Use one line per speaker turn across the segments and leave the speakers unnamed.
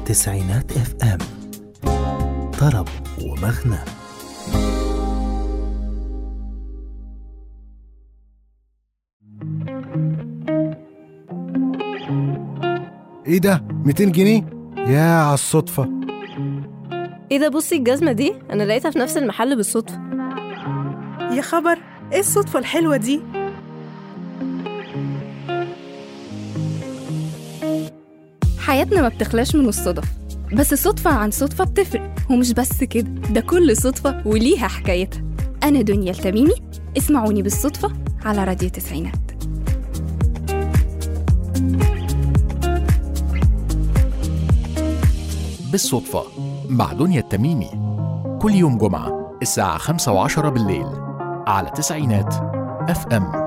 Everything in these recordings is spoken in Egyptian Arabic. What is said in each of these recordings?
تسعينات اف ام طرب ومغنى
ايه ده 200 جنيه يا على الصدفة
ايه ده بصي الجزمة دي انا لقيتها في نفس المحل بالصدفة
يا خبر ايه الصدفة الحلوة دي
حياتنا ما بتخلاش من الصدف بس صدفة عن صدفة بتفرق ومش بس كده ده كل صدفة وليها حكايتها أنا دنيا التميمي اسمعوني بالصدفة على راديو تسعينات
بالصدفة مع دنيا التميمي كل يوم جمعة الساعة خمسة وعشرة بالليل على تسعينات اف ام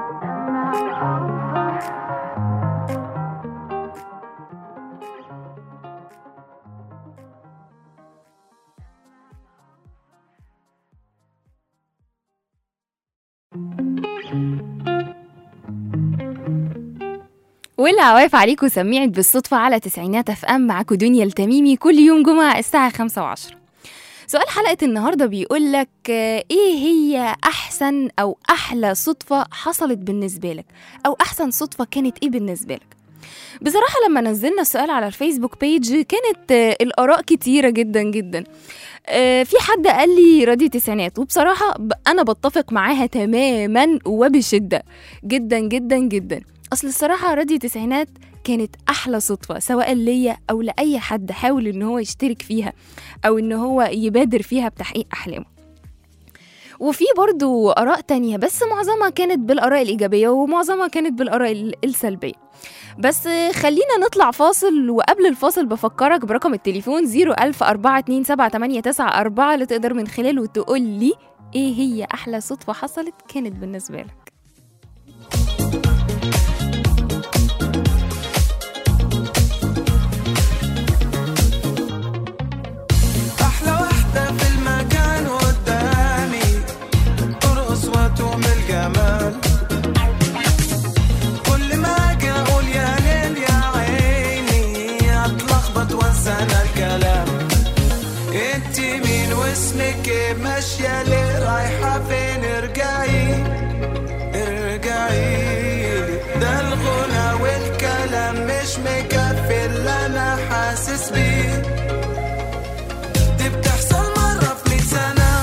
والعواف عليكم سميعت بالصدفة على تسعينات اف ام معاكم دنيا التميمي كل يوم جمعة الساعة خمسة وعشرة سؤال حلقة النهاردة بيقولك آه، ايه هي احسن او احلى صدفة حصلت بالنسبة لك او احسن صدفة كانت ايه بالنسبة لك بصراحة لما نزلنا السؤال على الفيسبوك بيج كانت آه، الآراء كتيرة جدا جدا آه، في حد قال لي راديو تسعينات وبصراحة ب- أنا بتفق معاها تماما وبشدة جدا جدا جدا أصل الصراحة راديو تسعينات كانت أحلى صدفة سواء ليا أو لأي حد حاول إن هو يشترك فيها أو إن هو يبادر فيها بتحقيق أحلامه وفي برضو آراء تانية بس معظمها كانت بالآراء الإيجابية ومعظمها كانت بالآراء ال- السلبية بس خلينا نطلع فاصل وقبل الفاصل بفكرك برقم التليفون 010427889 اللي تقدر من خلاله تقول لي ايه هي احلى صدفة حصلت كانت بالنسبة لك
أحلى وحدة في المكان قدامي ترقص وتوم الجمال كل ما أجي أقول يا ليل يا عيني أتلخبط وأنسى أنا الكلام انت مين واسمك إيه؟ ماشية ليه رايحة فين ارجعي ارجعي ده الغنى والكلام مش مكفي اللي أنا حاسس بيه دي بتحصل مرة في مية سنة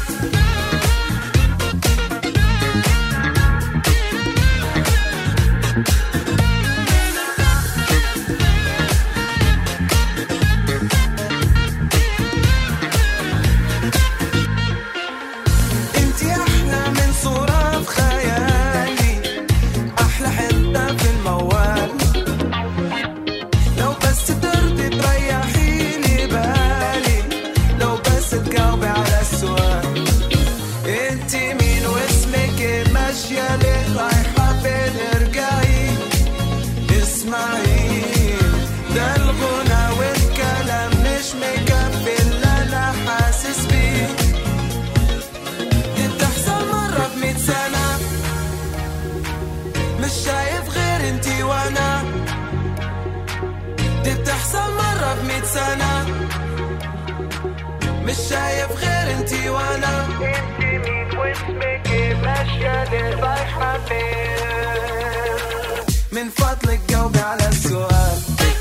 انتي أحلى من صورة في خيالي أحلى حتة في الموال لو بس ترضي تريحيني بالي لو بس تجاوبي على السؤال انتي مين واسمك ايه ماشية ليه رايحة فين ارجعي اسمعي ده الغنى والكلام مش مكفي اللي انا حاسس بيه دي بتحصل مرة في مية سنة مش شايف غير انتي وانا دي بتحصل مرة في مية سنة مش شايف غير انتي وانا انتي مين واسمك ايه ماشية ليه رايحة فين من فضلك جاوبي على السؤال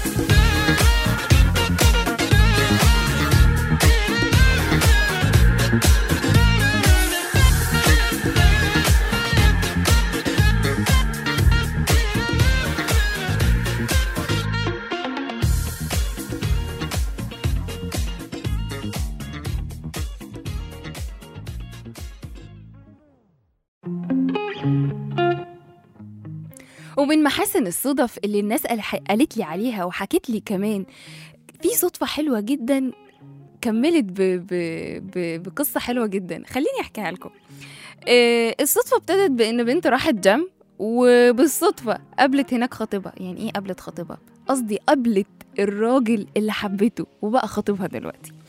ومن محاسن الصدف اللي الناس قال- قالت لي عليها وحكت لي كمان في صدفة حلوة جدا كملت ب... ب... ب... بقصة حلوة جدا خليني أحكيها لكم آه، الصدفة ابتدت بإن بنت راحت جيم وبالصدفة قابلت هناك خطيبها يعني إيه قابلت خطيبها؟ قصدي قابلت الراجل اللي حبته وبقى خطيبها دلوقتي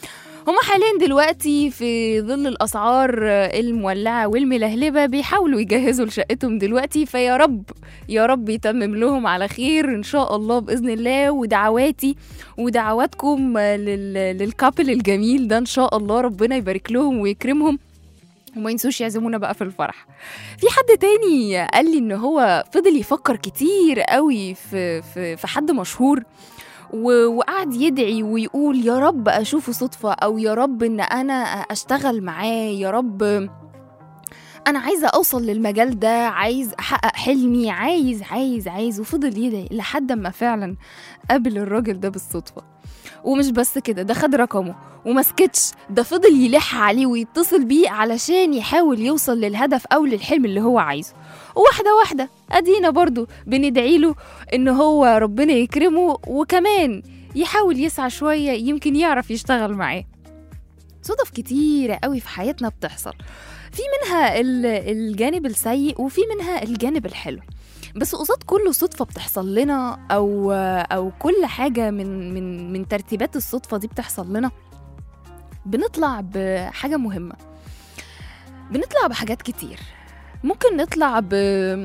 هما حاليا دلوقتي في ظل الاسعار المولعه والملهلبه بيحاولوا يجهزوا لشقتهم دلوقتي فيا رب يا رب يتمم لهم على خير ان شاء الله باذن الله ودعواتي ودعواتكم لل... للكابل الجميل ده ان شاء الله ربنا يبارك لهم ويكرمهم وما ينسوش يعزمونا بقى في الفرح في حد تاني قال لي ان هو فضل يفكر كتير قوي في في, في حد مشهور و- وقعد يدعي ويقول يا رب اشوفه صدفه او يا رب ان انا اشتغل معاه يا رب انا عايزه اوصل للمجال ده عايز احقق حلمي عايز عايز عايز وفضل يدعي لحد ما فعلا قابل الراجل ده بالصدفه ومش بس كده ده خد رقمه وما سكتش ده فضل يلح عليه ويتصل بيه علشان يحاول يوصل للهدف او للحلم اللي هو عايزه وواحده واحده ادينا برضو بندعي له ان هو ربنا يكرمه وكمان يحاول يسعى شويه يمكن يعرف يشتغل معاه صدف كتيرة قوي في حياتنا بتحصل في منها ال- الجانب السيء وفي منها الجانب الحلو بس قصاد كل صدفة بتحصل لنا أو أو كل حاجة من من من ترتيبات الصدفة دي بتحصل لنا بنطلع بحاجة مهمة بنطلع بحاجات كتير ممكن نطلع ب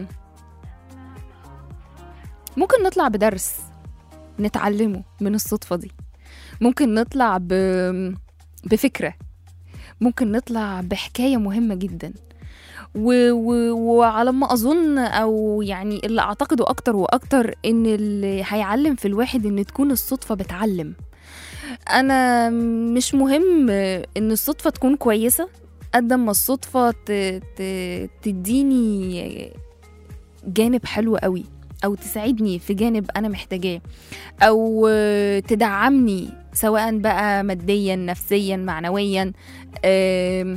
ممكن نطلع بدرس نتعلمه من الصدفة دي ممكن نطلع ب... بفكرة ممكن نطلع بحكاية مهمة جدا و... و... وعلى ما أظن أو يعني اللي أعتقده أكتر وأكتر إن اللي هيعلم في الواحد إن تكون الصدفة بتعلم أنا مش مهم إن الصدفة تكون كويسة قد ما الصدفة ت... ت... تديني جانب حلو قوي أو تساعدني في جانب أنا محتاجاه أو تدعمني سواء بقى ماديا نفسيا معنويا آم،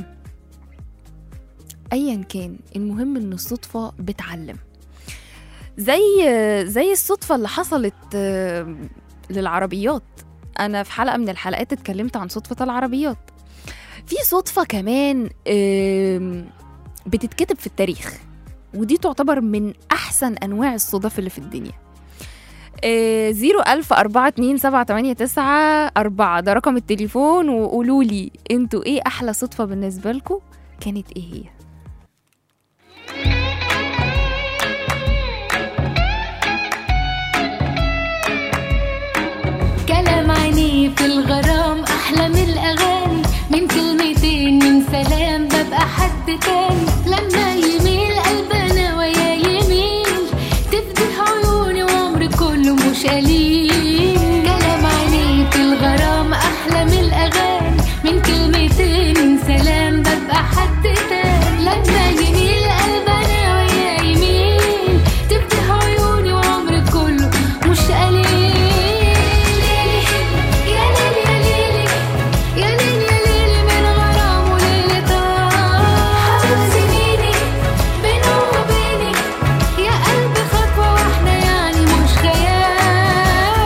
ايا كان المهم ان الصدفه بتعلم زي زي الصدفه اللي حصلت آم، للعربيات انا في حلقه من الحلقات اتكلمت عن صدفه العربيات في صدفه كمان آم، بتتكتب في التاريخ ودي تعتبر من احسن انواع الصدف اللي في الدنيا زيرو ألف أربعة اتنين سبعة تمانية تسعة أربعة ده رقم التليفون وقولوا لي انتوا ايه أحلى صدفة بالنسبة لكم كانت ايه هي
كلام عينيه في الغرام أحلى من الأغاني من كلمتين من سلام ببقى حد تاني لما يميل قلبنا ويا يميل تفتح عيوني وعمري كله مش قليل كلام عينيه في الغرام أحلى من الأغاني من كلمتين من سلام ببقى حد تاني لما يميل قلبنا ويا يميل تفتح عيوني وعمري كله مش قليل يا ليل يا ليل يا ليل يا ليل من غرام وليل طار حبيب سنيني بينه وبيني يا قلبي خطوة واحدة يعني مش خيال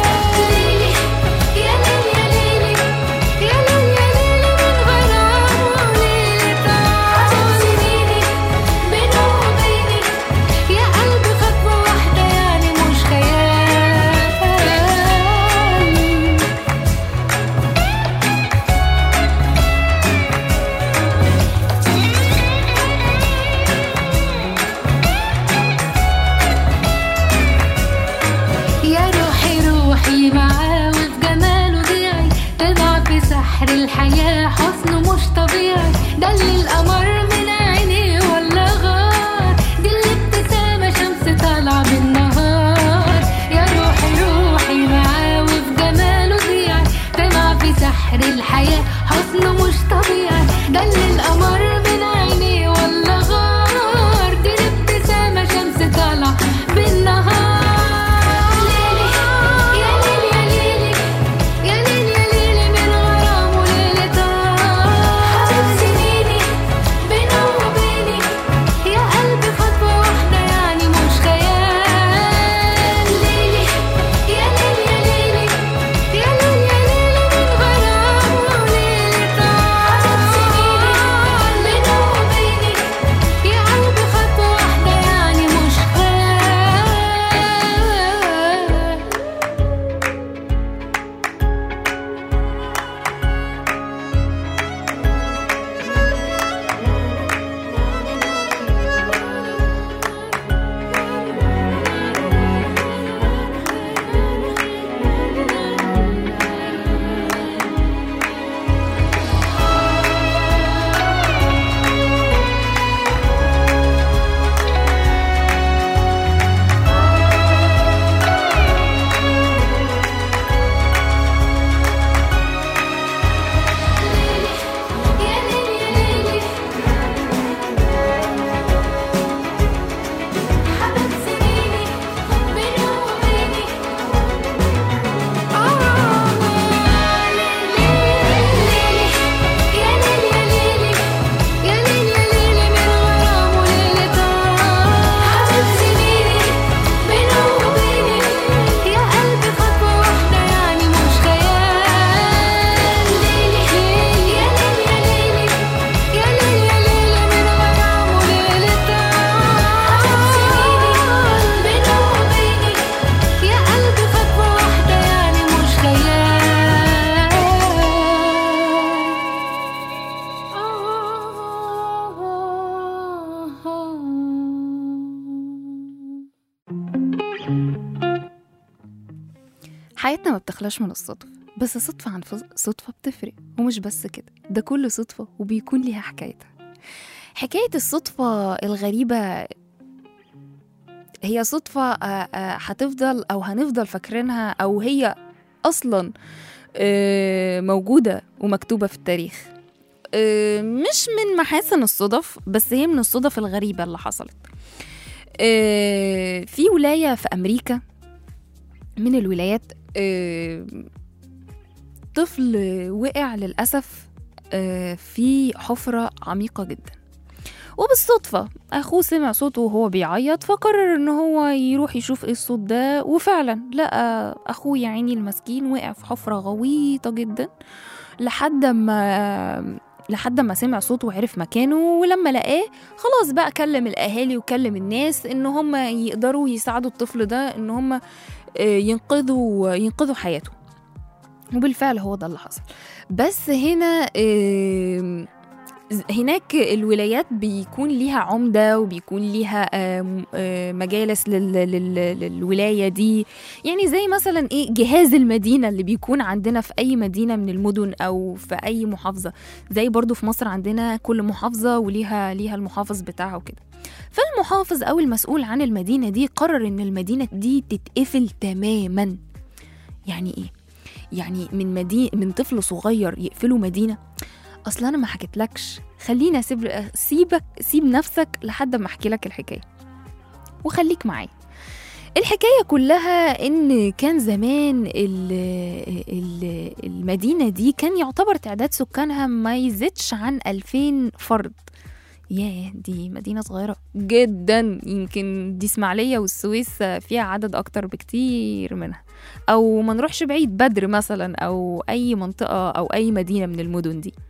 حياتنا ما بتخلاش من الصدف بس صدفة عن فز- صدفة بتفرق ومش بس كده ده كل صدفة وبيكون ليها حكايتها حكاية الصدفة الغريبة هي صدفة آه، آه، هتفضل أو هنفضل فاكرينها أو هي أصلا آه، موجودة ومكتوبة في التاريخ آه، مش من محاسن الصدف بس هي من الصدف الغريبة اللي حصلت آه، في ولاية في أمريكا من الولايات آه، طفل وقع للأسف آه، في حفرة عميقة جدا وبالصدفة أخوه سمع صوته وهو بيعيط فقرر إن هو يروح يشوف إيه الصوت ده وفعلا لقى أخوه يا عيني المسكين وقع في حفرة غويطة جدا لحد ما لحد ما سمع صوته وعرف مكانه ولما لقاه خلاص بقى كلم الأهالي وكلم الناس إن هم يقدروا يساعدوا الطفل ده إن هم آه، ينقذوا ينقذوا حياته وبالفعل هو ده اللي حصل بس هنا آم، هناك الولايات بيكون ليها عمدة وبيكون ليها آم، آم، مجالس لل- لل- للولاية دي يعني زي مثلا ايه جهاز المدينة اللي بيكون عندنا في أي مدينة من المدن أو في أي محافظة زي برضو في مصر عندنا كل محافظة وليها ليها المحافظ بتاعها وكده فالمحافظ أو المسؤول عن المدينة دي قرر إن المدينة دي تتقفل تماما يعني ايه يعني من مدينة من طفل صغير يقفلوا مدينة اصل انا ما حكيتلكش خليني اسيب سيبك سيب نفسك لحد ما احكي لك الحكايه وخليك معايا الحكاية كلها إن كان زمان ال ال المدينة دي كان يعتبر تعداد سكانها ما يزيدش عن 2000 فرد ياه دي مدينة صغيرة جدا يمكن دي إسماعيلية والسويس فيها عدد أكتر بكتير منها أو ما نروحش بعيد بدر مثلا أو أي منطقة أو أي مدينة من المدن دي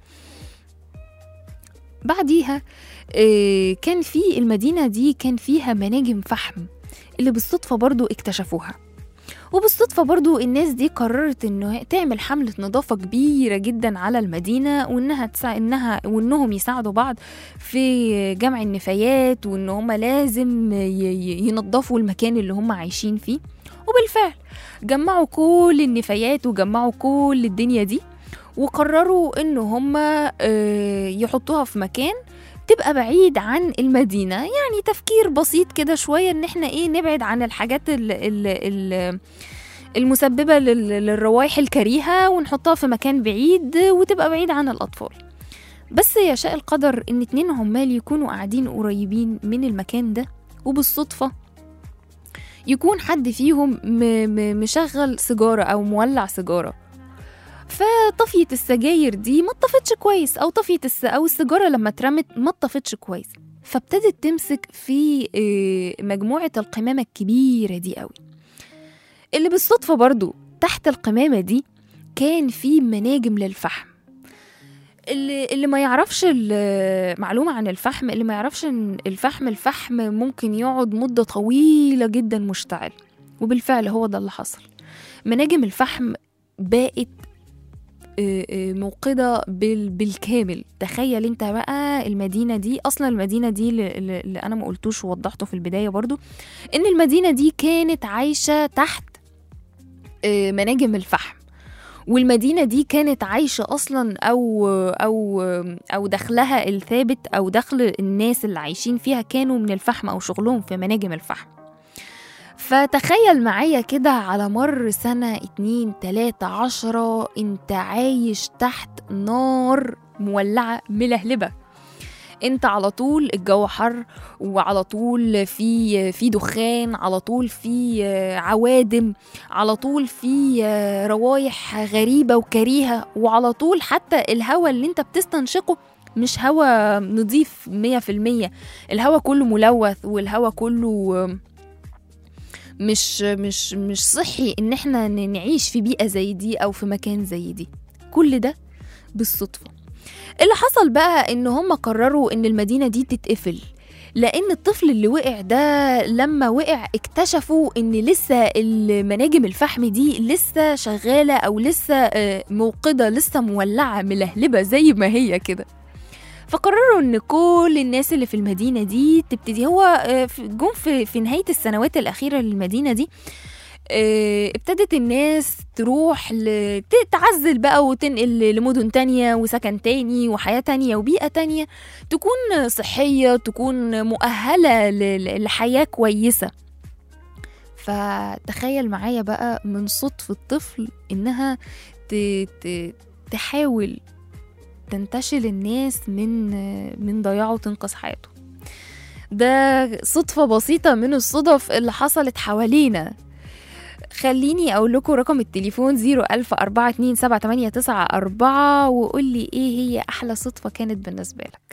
بعديها آه، كان في المدينة دي كان فيها مناجم فحم اللي بالصدفة برضو اكتشفوها وبالصدفة برضو الناس دي قررت انه تعمل حملة نظافة كبيرة جدا على المدينة وانها تسا... انها وانهم يساعدوا بعض في جمع النفايات وان هم لازم ي... ي- ينظفوا المكان اللي هم عايشين فيه وبالفعل جمعوا كل النفايات وجمعوا كل الدنيا دي وقرروا ان هم آه، يحطوها في مكان تبقى بعيد عن المدينة يعني تفكير بسيط كده شوية ان احنا ايه نبعد عن الحاجات ال ال ال المسببة لل- للروائح الكريهة ونحطها في مكان بعيد وتبقى بعيد عن الأطفال بس يشاء القدر ان اتنين عمال يكونوا قاعدين قريبين من المكان ده وبالصدفة يكون حد فيهم م- م- مشغل سيجارة أو مولع سيجارة فطفية السجاير دي ما اتطفتش كويس أو طفية الس أو السيجارة لما اترمت ما اتطفتش كويس فابتدت تمسك في آه، مجموعة القمامة الكبيرة دي قوي اللي بالصدفة برضو تحت القمامة دي كان في مناجم للفحم اللي, اللي ما يعرفش ال- معلومة عن الفحم اللي ما يعرفش ان الفحم الفحم ممكن يقعد مدة طويلة جدا مشتعل وبالفعل هو ده اللي حصل مناجم الفحم بقت آه، آه، موقدة بال- بالكامل تخيل انت بقى المدينة دي اصلا المدينة دي اللي- اللي اللي انا ما قلتوش ووضحته في البداية برضو ان المدينة دي كانت عايشة تحت آه، مناجم الفحم والمدينة دي كانت عايشة أصلا أو أو أو دخلها الثابت أو دخل الناس اللي عايشين فيها كانوا من الفحم أو شغلهم في مناجم الفحم فتخيل معايا كده على مر سنة اتنين تلاتة عشرة انت عايش تحت نار مولعة ملهلبة انت على طول الجو حر وعلى طول في في دخان على طول في عوادم على طول في روايح غريبة وكريهة وعلى طول حتى الهواء اللي انت بتستنشقه مش هواء نظيف مية في المية الهواء كله ملوث والهواء كله مش مش مش صحي ان احنا ن- نعيش في بيئة زي دي او في مكان زي دي كل ده بالصدفة اللي حصل بقى ان هم قرروا ان المدينة دي تتقفل لان الطفل اللي وقع ده لما وقع اكتشفوا ان لسه المناجم الفحم دي لسه شغالة او لسه آه، موقدة لسه مولعة ملهلبة زي ما هي كده فقرروا ان كل الناس اللي في المدينه دي تبتدي هو آه، في- جم في في نهايه السنوات الاخيره للمدينه دي آه، ابتدت الناس تروح ل... ت- تعزل بقى وتنقل لمدن تانية وسكن تاني وحياة تانية وبيئة تانية تكون صحية تكون مؤهلة ل- ل- لحياة كويسة فتخيل معايا بقى من صدف الطفل إنها ت... ت... تحاول تنتشل الناس من من ضياعه وتنقذ حياته ده صدفة بسيطة من الصدف اللي حصلت حوالينا خليني أقول لكم رقم التليفون 010427894 وقول لي إيه هي أحلى صدفة كانت بالنسبة لك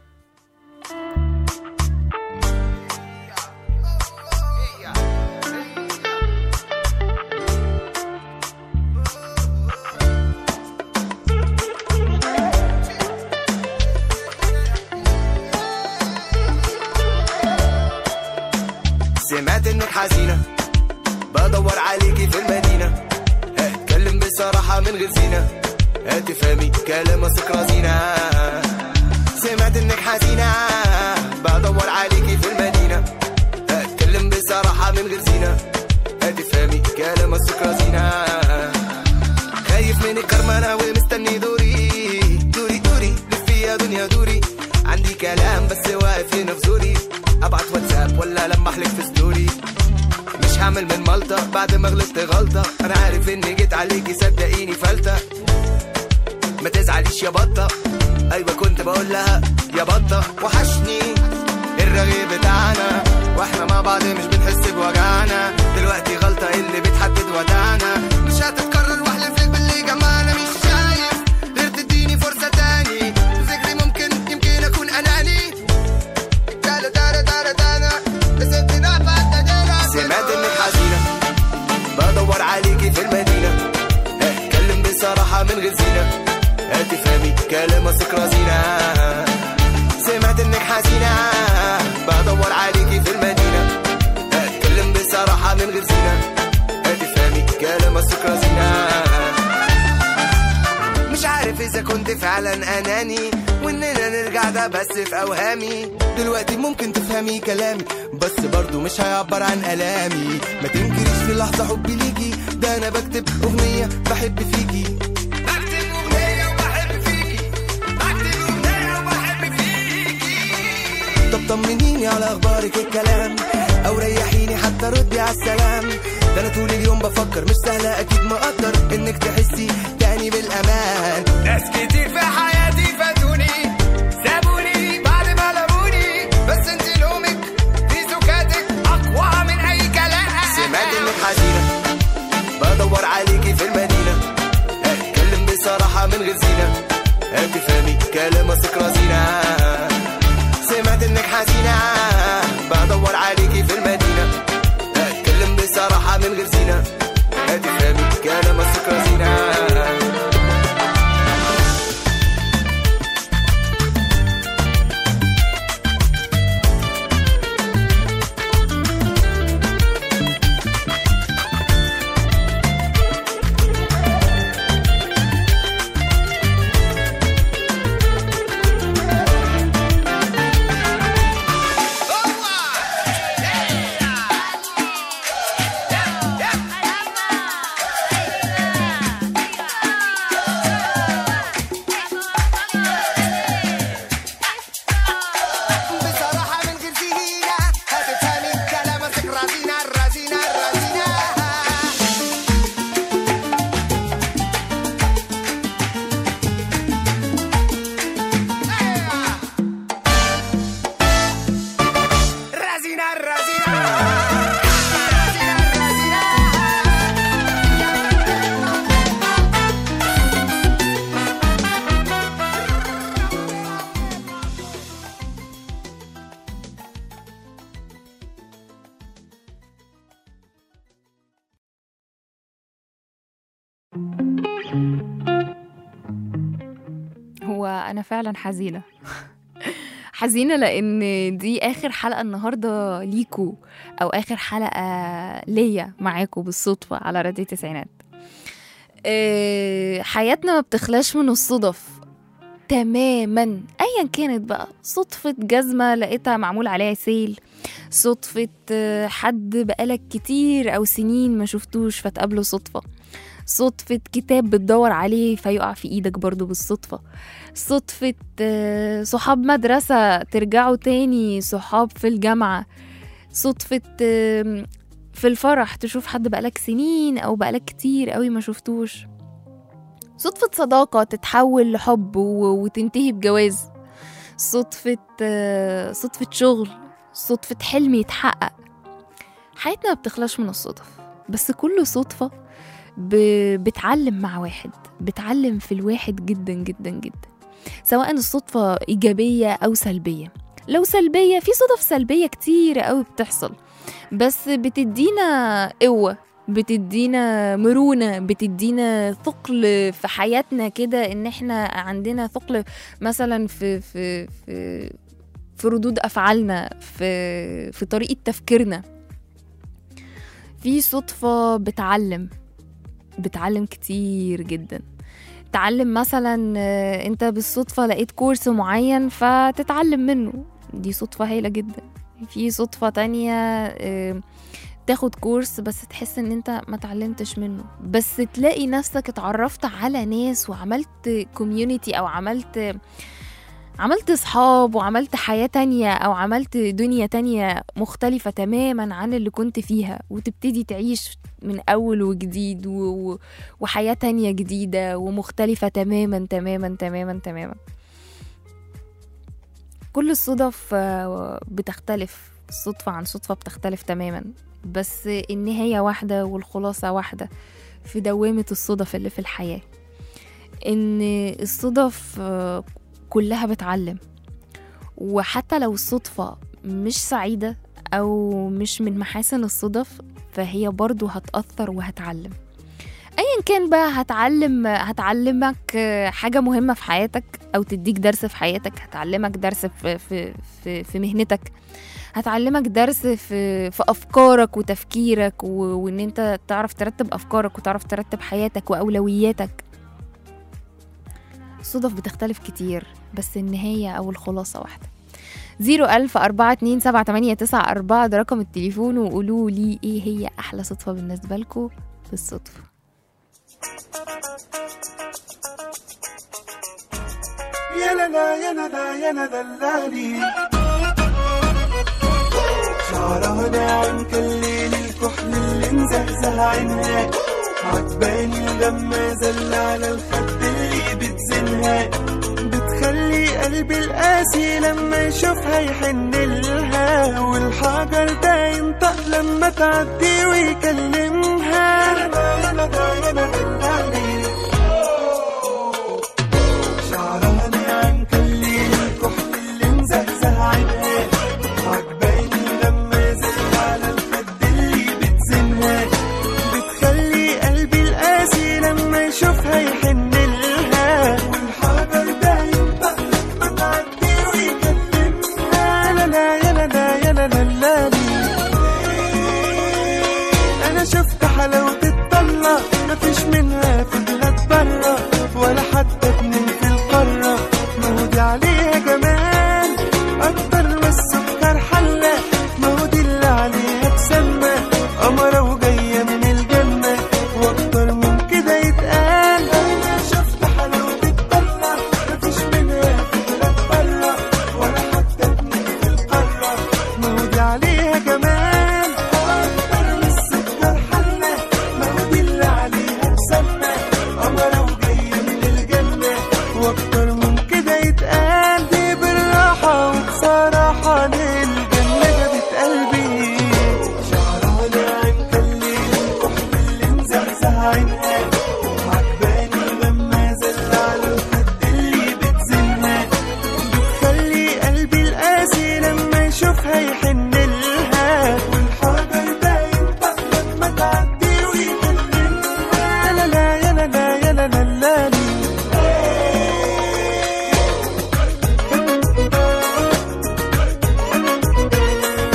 سمعت انك حزينة بدور عليكي في المدينة اتكلم بصراحة من غير زينة هتفهمي كلام اثق رزينة سمعت انك حزينة بدور عليكي في المدينة اتكلم بصراحة من غير زينة هتفهمي كلام اثق رزينة خايف من الكرمانة ومستني دوري دوري دوري لفي يا دنيا دوري عندي كلام بس واقف هنا في زوري ابعت واتساب ولا لما احلك في ستوري مش هعمل من مالطة بعد ما غلطت غلطة انا عارف اني جيت عليكي صدقيني فلتة ما تزعليش يا بطة ايوه كنت بقول لها يا بطة وحشني الرغيف بتاعنا واحنا مع بعض مش بنحس بوجعنا دلوقتي غلطة اللي بتحدد وداعنا مش هتتكرر واحلف لك باللي جمعنا مش شايف غير تديني فرصة تاني تفتكري ممكن يمكن اكون اناني سمعت انك حزينة بدور عليكي في المدينة اتكلم بصراحة من غير زينة هتفهمي كلام اثق رزينة سمعت انك حزينة بدور عليكي في المدينة اتكلم بصراحة من غير زينة هتفهمي كلام اثق رزينة مش عارف اذا كنت فعلا اناني واننا نرجع ده بس في اوهامي دلوقتي ممكن تفهمي كلامي بس برضو مش هيعبر عن الامي ما تنكريش في لحظه حبي ليكي ده انا بكتب اغنيه بحب فيكي بكتب اغنيه وبحب فيكي بكتب اغنيه وبحب فيكي طب طمنيني على اخبارك الكلام او ريحيني حتى ردي على السلام ده انا طول اليوم بفكر مش سهله اكيد ما اقدر انك تحسي تاني بالامان ناس كتير في حياتي فاتوني سابوني بعد ما لموني بس انت لومك في سكاتك اقوى من اي كلام سمعت انك حزينه بدور عليكي في المدينه اتكلم بصراحه من غير زينه هتفهمي كلام اثق رزينه سمعت انك حزينة بدور عليكي في المدينة اتكلم بصراحة من غير زينة هتفهمي كلام اثق رزينة بصراحة من غير زينة هتفهمي كلام اثق رزينة رزينة رزينة رزينة رزينة رزينة رزينة
هو أنا فعلا حزينة حزينة لأن دي آخر حلقة النهاردة ليكو أو آخر حلقة ليا معاكو بالصدفة على راديو تسعينات آه، حياتنا ما بتخلاش من الصدف تماما ايا كانت بقى صدفة جزمة لقيتها معمول عليها سيل صدفة آه، حد بقالك كتير او سنين ما شفتوش فتقابله صدفة صدفة كتاب بتدور عليه فيقع في ايدك برضو بالصدفة صدفة آه، صحاب مدرسة ترجعوا تاني صحاب في الجامعة صدفة آم، في الفرح تشوف حد بقالك سنين أو بقالك كتير قوي ما شفتوش صدفة صداقة تتحول لحب و- وتنتهي بجواز صدفة آه، صدفة شغل صدفة حلم يتحقق حياتنا ما بتخلاش من الصدف بس كل صدفة ب... بتعلم مع واحد بتعلم في الواحد جدا جدا جدا سواء الصدفة إيجابية أو سلبية لو سلبية في صدف سلبية كتير قوي بتحصل بس بتدينا قوة بتدينا مرونة بتدينا ثقل في حياتنا كده ان احنا عندنا ثقل مثلا في في في في ردود افعالنا في في طريقة تفكيرنا في صدفة بتعلم بتعلم كتير جدا تعلم مثلا آه، انت بالصدفة لقيت كورس معين فتتعلم منه دي صدفة هايلة جدا في صدفة تانية آه، تاخد كورس بس تحس ان انت ما تعلمتش منه بس تلاقي نفسك اتعرفت على ناس وعملت كوميونيتي او عملت عملت صحاب وعملت حياة تانية أو عملت دنيا تانية مختلفة تماما عن اللي كنت فيها وتبتدي تعيش من أول وجديد و... و... وحياة تانية جديدة ومختلفة تماما تماما تماما تماما كل الصدف آه، بتختلف الصدفة عن صدفة بتختلف تماما بس النهاية واحدة والخلاصة واحدة في دوامة الصدف اللي في الحياة إن الصدف آه، كلها بتعلم وحتى لو الصدفة مش سعيدة أو مش من محاسن الصدف فهي برضو هتأثر وهتعلم ايا كان بقى هتعلم هتعلمك حاجة مهمة في حياتك او تديك درس في حياتك هتعلمك درس في في في, في مهنتك هتعلمك درس في في افكارك وتفكيرك و- وان انت تعرف ترتب افكارك وتعرف ترتب حياتك واولوياتك الصدف بتختلف كتير بس النهاية أو الخلاصة واحدة زيرو ألف أربعة اتنين سبعة تمانية تسعة أربعة ده رقم التليفون وقولوا لي إيه هي أحلى صدفة بالنسبة لكم في الصدفة
يا لا لا يا لا لا يا لا دلالي شعرها ناعم كالليل الكحل اللي مزهزه عينها عجباني لما زل على الخد اللي بتزنها بتخلي قلبي القاسي لما يشوفها يحن لها والحجر ده ينطق لما تعدي ويكلمها يا لا يا لا يا لا دلالي شعرها ناعم كالليل الكحل اللي مزهزه عينها عجباني لما زل على الخد اللي بتزنها بتخلي قلبي القاسي لما يشوفها يحن لها والحجر ده ينطق لما تعدي ويكلمها لا لا يا لا لا يا لا لا لا انا شفت حلاوة الطلة مفيش منها في بلاد برا ولا حتى اتنين في القارة ما هو دي عليها جمال اكتر من السكر حلة ما هو دي اللي عليها تسمى قمرة وجاية من الجنة واكتر من كده يتقال انا شفت حلاوة الطلة مفيش منها في بلاد برا ولا حتى اتنين في القارة ما هو دي عليها جمال اكتر من السكر حلة ما هو دي اللي عليها تسمى قمرة وجاية من الجنة واكتر من كده يتقال دي بالراحة وبصراحة للجنة جابت قلبي شعرها ناعم كالليل الكحل اللي مزهزه عينها عجباني لما زل على الخد اللي بتزنها بتخلي قلبي القاسي لما يشوفها يحن لها والحجر ده ينطق لما تعدي ويكلمها لا لا يا لا لا يا لا لا لا لي.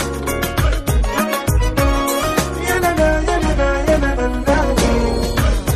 يا لا لا يا لا لا يا لا لا لا لي.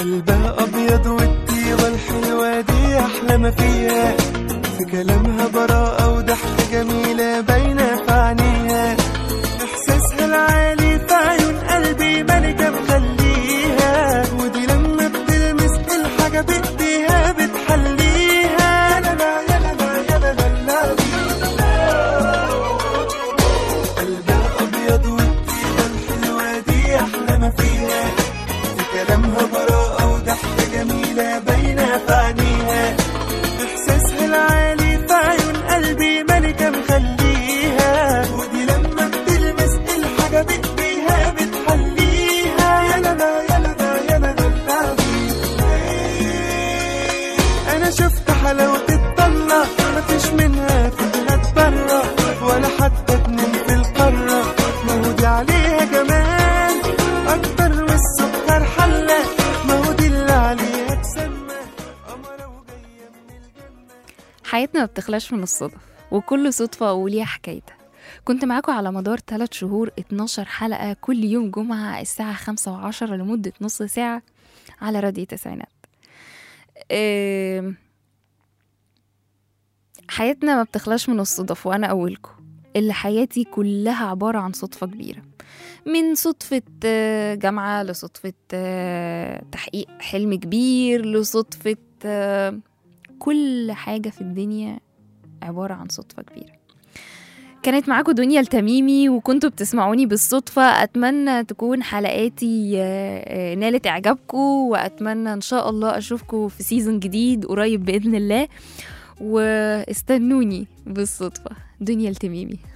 قلبها أبيض والطيبة الحلوة دي أحلى ما فيها في كلامها براءة وضحكة جميلة باينة في عينيها إحساسها العالي في عيون قلبي ملكة مخليها ودي لما بتلمس الحاجة بإيديها بتحليها لا لا يا لا لا يا لا لا لا قلبها أبيض والطيبة الحلوة دي أحلى ما فيها في كلامها براءة وضحكة جميلة باينة في عينيها إحساسها العالي في عيون قلبي ملكة مخليها ودي لما بتلمس الحاجة بإيديها بتحليها يا لا لا يا لا لا يا لا لا لا أنا شفت حلاوة الضلة مفيش منها فيها برا ولا حتى اتنين في القارة ما هو دي عليها جمال أكتر من السكر حلة ما هو دي اللي عليها تسمى قمرة وجاية من الجنة
حياتنا ما بتخلاش من الصدف وكل صدفة وليها حكايتها كنت معاكم على مدار 3 شهور 12 حلقة كل يوم جمعة الساعة 5 وعشرة لمدة نص ساعة على راديو تسعينات آم، حياتنا ما بتخلاش من الصدف وأنا أولكم اللي حياتي كلها عبارة عن صدفة كبيرة من صدفة آه، جامعة لصدفة آه، تحقيق حلم كبير لصدفة آه، كل حاجة في الدنيا عبارة عن صدفة كبيرة كانت معاكم دنيا التميمي وكنتوا بتسمعوني بالصدفة أتمنى تكون حلقاتي آه، آه، نالت إعجابكم وأتمنى إن شاء الله أشوفكم في سيزون جديد قريب بإذن الله واستنوني بالصدفة دنيا التميمي